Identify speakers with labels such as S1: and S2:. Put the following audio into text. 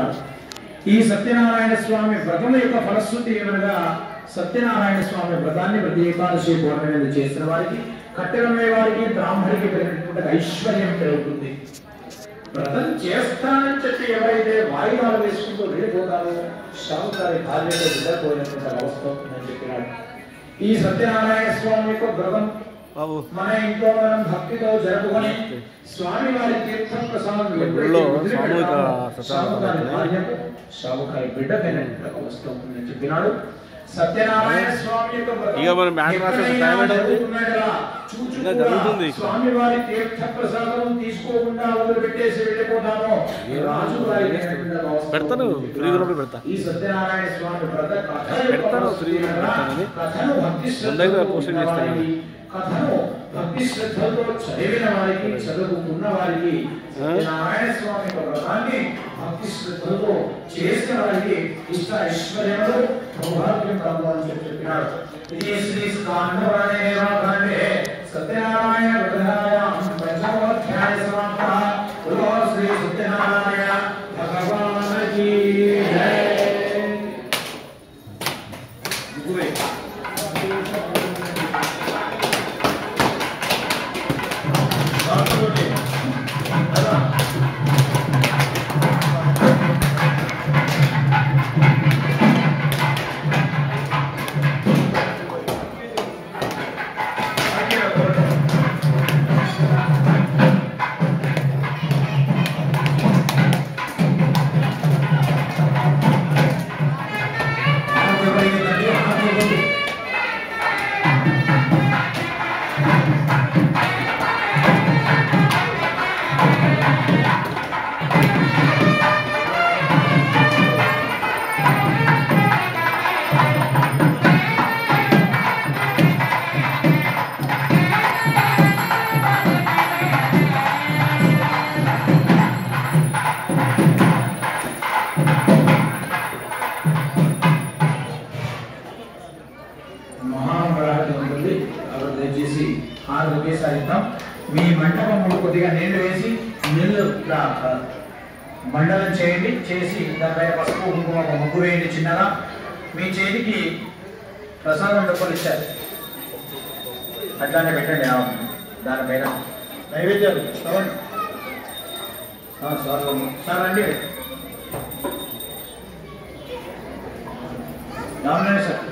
S1: చెప్తున్నారు ఈ సత్యనారాయణ స్వామి వ్రతం యొక్క ఫలశ్రుతి ఏమనగా సత్యనారాయణ స్వామి వ్రతాన్ని ప్రతి ఏకాదశి పౌర్ణమి మీద చేసిన వారికి కట్టెలమ్మే వారికి బ్రాహ్మడికి పెరిగినటువంటి ఐశ్వర్యం పెరుగుతుంది వ్రతం చేస్తానని చెప్పి ఎవరైతే వాయిదాలు వేసుకుంటూ వెళ్ళిపోతారో శాముకారి భార్యతో నిద్రపోయినటువంటి అవస్థ ఉంటుందని చెప్పినాడు ఈ సత్యనారాయణ స్వామి యొక్క వ్రతం
S2: బాబు
S1: మన ఇంట్లో మనం భక్తితో జరుపుకొని స్వామి వారి తీర్థ ప్రసాదం
S2: గుళ్ళో సామూహిక సత్యనారాయణ
S1: సాముకారి భార్యకు సాముకారి బిడ్డకైనటువంటి అవస్థ ఉంటుందని చెప్పినాడు సత్యనారాయణ స్వామి యొక్క వ్రతం
S2: ఇక మనం మ్యాచ్ రాసే
S1: ఎక్కడైనా
S2: టైం ఏంటంటే?
S1: జరుగుతున్నట్లా చూచు
S2: ఇంకా
S1: కూడా
S2: జరుగుతుంది.
S1: స్వామి వారి తీర్థ ప్రసాదం తీసుకోకుండా వదిలిపెట్టేసి వెళ్ళిపోతామో రాజు గారి
S2: పెడతాను, ఫ్రీగా ఉన్నప్పుడు పెడతా.
S1: ఈ సత్యనారాయణ స్వామి వ్రత కథ యొక్క
S2: పెడతాను, ఫ్రీగా
S1: వస్తువుగా
S2: పెడతానని.
S1: కథను భక్తి
S2: ముందైతే
S1: శ్రద్ధలతో
S2: పోస్టింగ్
S1: ఉన్న
S2: చేస్తాను.
S1: వారికి, కథను భక్తి శ్రద్ధలతో చదివిన వారికి చదువుకున్న వారికి సత్యనారాయణ స్వామి యొక్క వ్రతాన్ని భక్తి శ్రద్ధలతో చేసిన వారికి ఇష్ట ఐశ్వర్యములు సౌభాగ్యం కలగాలని చెప్పి చెప్పినాడు ఇది శ్రీ స్కాండవరణే దేవాఖండే సత్యనారాయణ వ్రతాయాం పంచమోధ్యాయ సమాప్త బలో శ్రీ సత్యనారాయణ భగవాన్ కీ జై గురే మహామరాహతి ఉంటుంది కాబట్టి దయచేసి ఆరు ఒకేసారి ఇద్దాం మీ మంటపంలో కొద్దిగా నీళ్లు వేసి నీళ్లు ఇలా ఆ, మండలం చేయండి చేసి దానిపైన పసుపు కుంకుమ ఒక ముగ్గు వేయండి చిన్నగా మీ చేతికి ప్రసాదం డబ్బులు ఇచ్చారు అట్లానే పెట్టండి ఆ దానిపైన నైవేద్యాలు శ్రవణ్ ఆ, సార్ సార్ రండి రామనారాయణ సార్